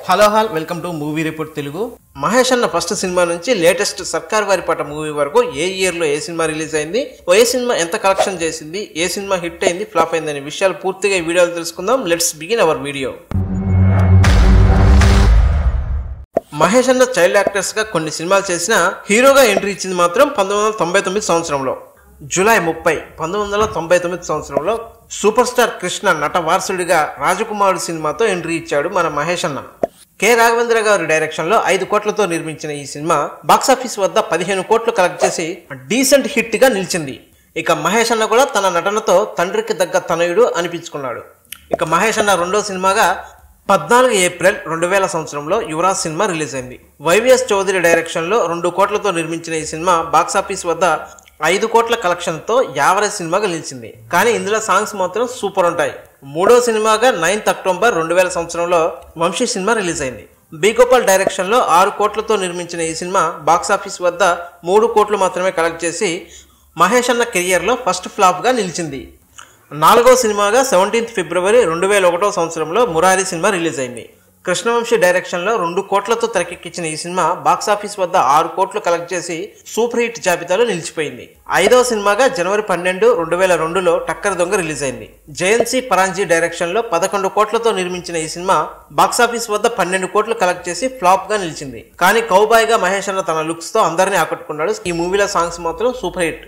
hello all welcome to movie report Telugu Mahesh అన్న first cinema నుంచి latest సర్కార్ వారి పాట మూవీ వరకు ఏ ఇయర్ లో ఏ సినిమా రిలీజ్ అయింది ఓ ఏ సినిమా ఎంత కలెక్షన్ చేసింది ఏ సినిమా హిట్ అయింది ఫ్లాప్ అయింది అనే విషయాలు పూర్తిగా ఈ వీడియోలో తెలుసుకుందాం let's begin our video Mahesh అన్న చైల్డ్ యాక్టర్స్ గా కొన్ని సినిమాలు చేసిన హీరోగా ఎంట్రీ ఇచ్చింది మాత్రం పంతొమ్మిది వందల తొంభై తొమ్మిది సంవత్సరంలో జూలై ముప్పై పంతొమ్మిది వందల తొంభై తొమ్మిది సంవత్సరంలో సూపర్ స్టార్ కృష్ణ నట వారసుడిగా రాజకుమారుడు సినిమాతో ఎంట్రీ ఇచ్చాడు మన మహేష్ అన్న కె రాఘవేంద్ర గారి డైరెక్షన్ లో ఐదు కోట్లతో నిర్మించిన ఈ సినిమా బాక్సాఫీస్ వద్ద పదిహేను కోట్లు కలెక్ట్ చేసి డీసెంట్ హిట్ గా నిలిచింది ఇక మహేష్ అన్న కూడా తన నటనతో తండ్రికి దగ్గ తనయుడు అనిపించుకున్నాడు ఇక మహేష్ అన్న రెండో సినిమాగా పద్నాలుగు ఏప్రిల్ రెండు వేల సంవత్సరంలో యువరాజ్ సినిమా రిలీజ్ అయింది వైవిఎస్ చౌదరి డైరెక్షన్లో రెండు కోట్లతో నిర్మించిన ఈ సినిమా బాక్సాఫీస్ వద్ద ఐదు కోట్ల కలెక్షన్తో యావరేజ్ సినిమాగా నిలిచింది కానీ ఇందులో సాంగ్స్ మాత్రం సూపర్ ఉంటాయి మూడో సినిమాగా నైన్త్ అక్టోబర్ రెండు వేల సంవత్సరంలో వంశీ సినిమా రిలీజ్ అయింది బి గోపాల్ డైరెక్షన్లో ఆరు కోట్లతో నిర్మించిన ఈ సినిమా బాక్సాఫీస్ వద్ద మూడు కోట్లు మాత్రమే కలెక్ట్ చేసి మహేష్ అన్న కెరియర్లో ఫస్ట్ ఫ్లాప్గా నిలిచింది నాలుగో సినిమాగా సెవెంటీన్త్ ఫిబ్రవరి రెండు వేల ఒకటో సంవత్సరంలో మురారి సినిమా రిలీజ్ అయింది కృష్ణవంశీ డైరెక్షన్లో రెండు కోట్లతో తెరకెక్కించిన ఈ సినిమా బాక్సాఫీస్ వద్ద ఆరు కోట్లు కలెక్ట్ చేసి సూపర్ హిట్ జాబితాలో నిలిచిపోయింది ఐదో సినిమాగా జనవరి పన్నెండు రెండు వేల రెండులో టక్కర దొంగ రిలీజ్ అయింది జయంతి పరాంజీ డైరెక్షన్లో పదకొండు కోట్లతో నిర్మించిన ఈ సినిమా బాక్సాఫీస్ వద్ద పన్నెండు కోట్లు కలెక్ట్ చేసి ఫ్లాప్ గా నిలిచింది కానీ కౌబాయ్గా మహేష్ అన్న తన లుక్స్ తో అందరినీ ఆకట్టుకున్నాడు ఈ మూవీలో సాంగ్స్ మాత్రం సూపర్ హిట్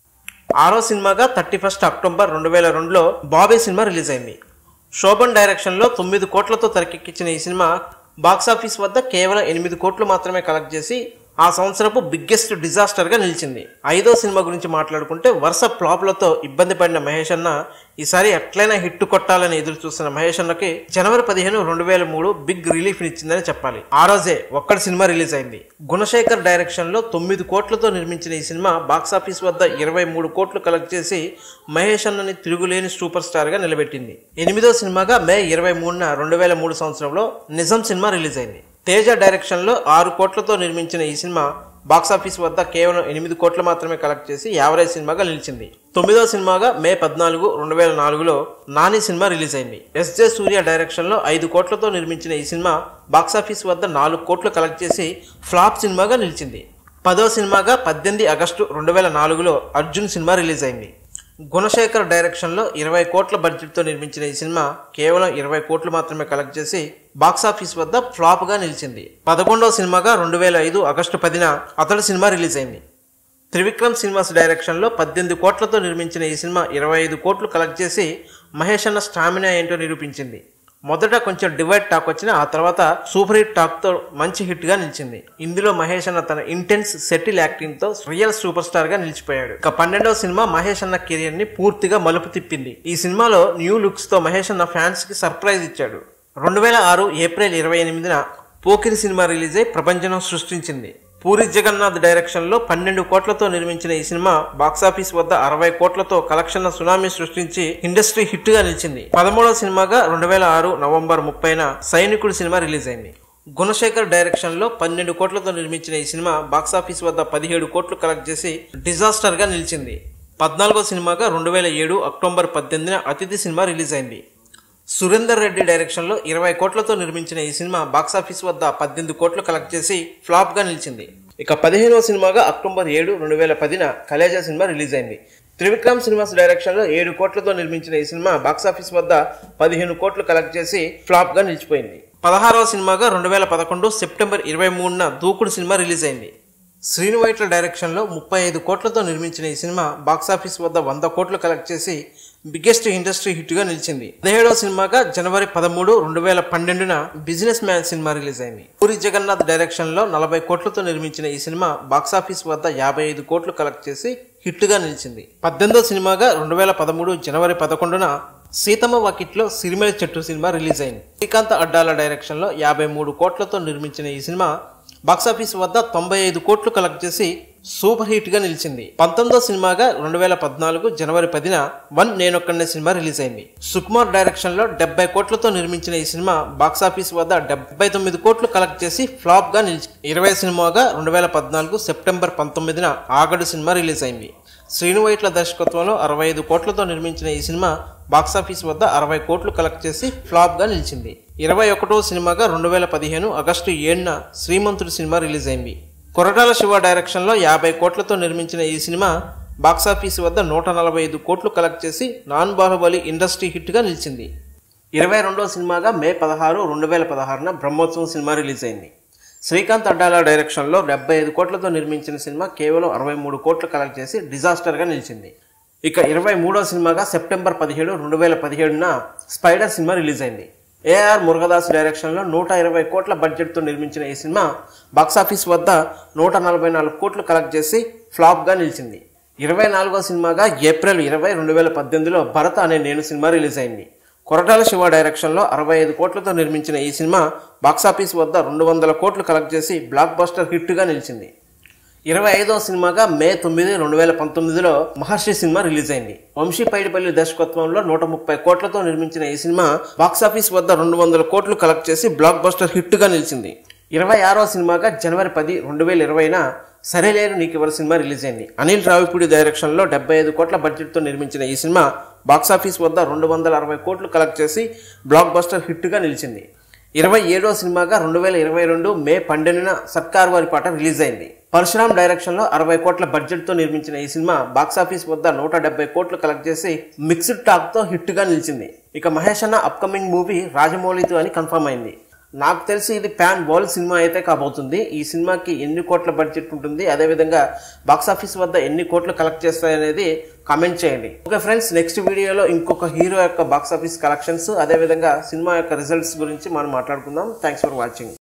ఆరో సినిమాగా థర్టీ ఫస్ట్ అక్టోబర్ రెండు వేల రెండులో బాబీ సినిమా రిలీజ్ అయింది శోభన్ డైరెక్షన్లో తొమ్మిది కోట్లతో తెరకెక్కించిన ఈ సినిమా బాక్సాఫీస్ వద్ద కేవలం ఎనిమిది కోట్లు మాత్రమే కలెక్ట్ చేసి ఆ సంవత్సరపు బిగ్గెస్ట్ డిజాస్టర్గా నిలిచింది ఐదో సినిమా గురించి మాట్లాడుకుంటే వరుస ఫ్లాప్లతో ఇబ్బంది పడిన మహేష్ అన్న ఈసారి ఎట్లయినా హిట్ కొట్టాలని ఎదురు చూస్తున్న మహేష్ అన్నకి జనవరి పదిహేను రెండు వేల మూడు బిగ్ రిలీఫ్ ఇచ్చిందని చెప్పాలి ఆ రోజే ఒక్కడి సినిమా రిలీజ్ అయింది గుణశేఖర్ డైరెక్షన్ లో తొమ్మిది కోట్లతో నిర్మించిన ఈ సినిమా బాక్సాఫీస్ వద్ద ఇరవై మూడు కోట్లు కలెక్ట్ చేసి మహేష్ అన్నని తిరుగులేని సూపర్ స్టార్ గా నిలబెట్టింది ఎనిమిదో సినిమాగా మే ఇరవై మూడున రెండు వేల మూడు సంవత్సరంలో నిజం సినిమా రిలీజ్ అయింది తేజ డైరెక్షన్ లో ఆరు కోట్లతో నిర్మించిన ఈ సినిమా బాక్సాఫీస్ వద్ద కేవలం ఎనిమిది కోట్లు మాత్రమే కలెక్ట్ చేసి యావరేజ్ సినిమాగా నిలిచింది తొమ్మిదో సినిమాగా మే పద్నాలుగు రెండు వేల నాలుగులో నాని సినిమా రిలీజ్ అయింది ఎస్జే సూర్య డైరెక్షన్ లో ఐదు కోట్లతో నిర్మించిన ఈ సినిమా బాక్సాఫీస్ వద్ద నాలుగు కోట్లు కలెక్ట్ చేసి ఫ్లాప్ సినిమాగా నిలిచింది పదో సినిమాగా పద్దెనిమిది ఆగస్టు రెండు వేల నాలుగులో అర్జున్ సినిమా రిలీజ్ అయింది గుణశేఖర్ డైరెక్షన్లో ఇరవై కోట్ల బడ్జెట్తో నిర్మించిన ఈ సినిమా కేవలం ఇరవై కోట్లు మాత్రమే కలెక్ట్ చేసి బాక్సాఫీస్ వద్ద ఫ్లాప్గా నిలిచింది పదకొండవ సినిమాగా రెండు వేల ఐదు ఆగస్టు పదిన అతడు సినిమా రిలీజ్ అయింది త్రివిక్రమ్ సినిమాస్ డైరెక్షన్లో పద్దెనిమిది కోట్లతో నిర్మించిన ఈ సినిమా ఇరవై ఐదు కోట్లు కలెక్ట్ చేసి మహేష్ అన్న స్టామినా ఏంటో నిరూపించింది మొదట కొంచెం డివైడ్ టాక్ వచ్చిన ఆ తర్వాత సూపర్ హిట్ టాక్ తో మంచి హిట్ గా నిలిచింది ఇందులో మహేష్ అన్న తన ఇంటెన్స్ సెటిల్ యాక్టింగ్ తో రియల్ సూపర్ స్టార్ గా నిలిచిపోయాడు ఇక పన్నెండవ సినిమా మహేష్ అన్న కెరియర్ ని పూర్తిగా మలుపు తిప్పింది ఈ సినిమాలో న్యూ లుక్స్ తో మహేష్ అన్న ఫ్యాన్స్ కి సర్ప్రైజ్ ఇచ్చాడు రెండు వేల ఆరు ఏప్రిల్ ఇరవై ఎనిమిదిన పోకిరి సినిమా రిలీజ్ అయి ప్రపంచం సృష్టించింది పూరి జగన్నాథ్ డైరెక్షన్లో పన్నెండు కోట్లతో నిర్మించిన ఈ సినిమా బాక్సాఫీస్ వద్ద అరవై కోట్లతో కలెక్షన్ల సునామీ సృష్టించి ఇండస్ట్రీ హిట్ గా నిలిచింది పదమూడవ సినిమాగా రెండు వేల ఆరు నవంబర్ ముప్పైన సైనికుడు సినిమా రిలీజ్ అయింది గుణశేఖర్ డైరెక్షన్లో పన్నెండు కోట్లతో నిర్మించిన ఈ సినిమా బాక్సాఫీస్ వద్ద పదిహేడు కోట్లు కలెక్ట్ చేసి డిజాస్టర్ గా నిలిచింది పద్నాలుగో సినిమాగా రెండు వేల ఏడు అక్టోబర్ పద్దెనిమిదిన అతిథి సినిమా రిలీజ్ అయింది సురేందర్ రెడ్డి డైరెక్షన్లో ఇరవై కోట్లతో నిర్మించిన ఈ సినిమా బాక్సాఫీస్ వద్ద పద్దెనిమిది కోట్లు కలెక్ట్ చేసి ఫ్లాప్గా నిలిచింది ఇక పదిహేనవ సినిమాగా అక్టోబర్ ఏడు రెండు వేల పదిన కలేజా సినిమా రిలీజ్ అయింది త్రివిక్రమ్ సినిమాస్ డైరెక్షన్లో ఏడు కోట్లతో నిర్మించిన ఈ సినిమా బాక్సాఫీస్ వద్ద పదిహేను కోట్లు కలెక్ట్ చేసి ఫ్లాప్గా నిలిచిపోయింది పదహారవ సినిమాగా రెండు వేల పదకొండు సెప్టెంబర్ ఇరవై మూడున దూకుడు సినిమా రిలీజ్ అయింది శ్రీను వైట్ల డైరెక్షన్లో ముప్పై ఐదు కోట్లతో నిర్మించిన ఈ సినిమా బాక్సాఫీస్ వద్ద వంద కోట్లు కలెక్ట్ చేసి బిగ్గెస్ట్ ఇండస్ట్రీ హిట్గా నిలిచింది పదిహేడవ సినిమాగా జనవరి పదమూడు రెండు వేల పన్నెండున బిజినెస్ మ్యాన్ సినిమా రిలీజ్ అయింది పూరి జగన్నాథ్ డైరెక్షన్లో నలభై కోట్లతో నిర్మించిన ఈ సినిమా బాక్సాఫీస్ వద్ద యాభై ఐదు కోట్లు కలెక్ట్ చేసి హిట్గా నిలిచింది పద్దెనిమిదో సినిమాగా రెండు వేల పదమూడు జనవరి పదకొండున సీతమ్మ వాకిట్లో సిరిమల చెట్టు సినిమా రిలీజ్ అయింది శ్రీకాంత్ అడ్డాల డైరెక్షన్లో యాభై మూడు కోట్లతో నిర్మించిన ఈ సినిమా బాక్సాఫీస్ వద్ద తొంభై ఐదు కోట్లు కలెక్ట్ చేసి సూపర్ హిట్ గా నిలిచింది పంతొమ్మిదో సినిమాగా రెండు వేల పద్నాలుగు జనవరి పదిన వన్ నేనొక్కనే సినిమా రిలీజ్ అయింది సుకుమార్ డైరెక్షన్ లో డెబ్బై కోట్లతో నిర్మించిన ఈ సినిమా బాక్సాఫీస్ వద్ద డెబ్బై తొమ్మిది కోట్లు కలెక్ట్ చేసి ఫ్లాప్ గా నిలిచి ఇరవై సినిమాగా రెండు వేల పద్నాలుగు సెప్టెంబర్ పంతొమ్మిదిన ఆగడు సినిమా రిలీజ్ అయింది శ్రీను వైట్ల దర్శకత్వంలో అరవై ఐదు కోట్లతో నిర్మించిన ఈ సినిమా బాక్సాఫీస్ వద్ద అరవై కోట్లు కలెక్ట్ చేసి ఫ్లాప్గా నిలిచింది ఇరవై ఒకటో సినిమాగా రెండు వేల పదిహేను ఆగస్టు ఏడున శ్రీమంతుడు సినిమా రిలీజ్ అయింది కొరటాల శివ డైరెక్షన్లో యాభై కోట్లతో నిర్మించిన ఈ సినిమా బాక్సాఫీస్ వద్ద నూట నలభై ఐదు కోట్లు కలెక్ట్ చేసి నాన్ బాహుబలి ఇండస్ట్రీ హిట్గా నిలిచింది ఇరవై రెండో సినిమాగా మే పదహారు రెండు వేల పదహారున బ్రహ్మోత్సవం సినిమా రిలీజ్ అయింది శ్రీకాంత్ అడ్డాల డైరెక్షన్లో డెబ్బై ఐదు కోట్లతో నిర్మించిన సినిమా కేవలం అరవై మూడు కోట్లు కలెక్ట్ చేసి డిజాస్టర్గా నిలిచింది ఇక ఇరవై మూడో సినిమాగా సెప్టెంబర్ పదిహేడు రెండు వేల పదిహేడున స్పైడర్ సినిమా రిలీజ్ అయింది ఏఆర్ మురుగదాస్ డైరెక్షన్లో నూట ఇరవై కోట్ల బడ్జెట్తో నిర్మించిన ఈ సినిమా బాక్సాఫీస్ వద్ద నూట నలభై నాలుగు కోట్లు కలెక్ట్ చేసి ఫ్లాప్గా నిలిచింది ఇరవై నాలుగో సినిమాగా ఏప్రిల్ ఇరవై రెండు వేల పద్దెనిమిదిలో భరత అనే నేను సినిమా రిలీజ్ అయింది కొరటాల శివ డైరెక్షన్లో అరవై ఐదు కోట్లతో నిర్మించిన ఈ సినిమా బాక్సాఫీస్ వద్ద రెండు వందల కోట్లు కలెక్ట్ చేసి బ్లాక్ బస్టర్ హిట్గా నిలిచింది ఇరవై ఐదో సినిమాగా మే తొమ్మిది రెండు వేల పంతొమ్మిదిలో మహర్షి సినిమా రిలీజ్ అయింది వంశీ పైడిపల్లి దర్శకత్వంలో నూట ముప్పై కోట్లతో నిర్మించిన ఈ సినిమా బాక్సాఫీస్ వద్ద రెండు వందల కోట్లు కలెక్ట్ చేసి బ్లాక్ బస్టర్ హిట్గా నిలిచింది ఇరవై ఆరో సినిమాగా జనవరి పది రెండు వేల ఇరవైన సరేలేరు నీకెవరు సినిమా రిలీజ్ అయింది అనిల్ రావిపూడి డైరెక్షన్లో డెబ్బై ఐదు కోట్ల బడ్జెట్తో నిర్మించిన ఈ సినిమా బాక్సాఫీస్ వద్ద రెండు వందల అరవై కోట్లు కలెక్ట్ చేసి బ్లాక్ బస్టర్ హిట్గా నిలిచింది ఇరవై ఏడో సినిమాగా రెండు వేల ఇరవై రెండు మే పన్నెండున సర్కార్ వారి పాట రిలీజ్ అయింది పరశురామ్ డైరెక్షన్లో అరవై కోట్ల బడ్జెట్తో నిర్మించిన ఈ సినిమా బాక్సాఫీస్ వద్ద నూట డెబ్బై కోట్లు కలెక్ట్ చేసి మిక్స్డ్ టాక్తో హిట్గా నిలిచింది ఇక మహేష్ అన్న అప్కమింగ్ మూవీ రాజమౌళితో అని కన్ఫర్మ్ అయింది నాకు తెలిసి ఇది ప్యాన్ బాల్ సినిమా అయితే కాబోతుంది ఈ సినిమాకి ఎన్ని కోట్ల బడ్జెట్ ఉంటుంది అదేవిధంగా బాక్సాఫీస్ వద్ద ఎన్ని కోట్లు కలెక్ట్ చేస్తాయనేది కామెంట్ చేయండి ఓకే ఫ్రెండ్స్ నెక్స్ట్ వీడియోలో ఇంకొక హీరో యొక్క బాక్సాఫీస్ కలెక్షన్స్ అదేవిధంగా సినిమా యొక్క రిజల్ట్స్ గురించి మనం మాట్లాడుకుందాం థ్యాంక్స్ ఫర్ వాచింగ్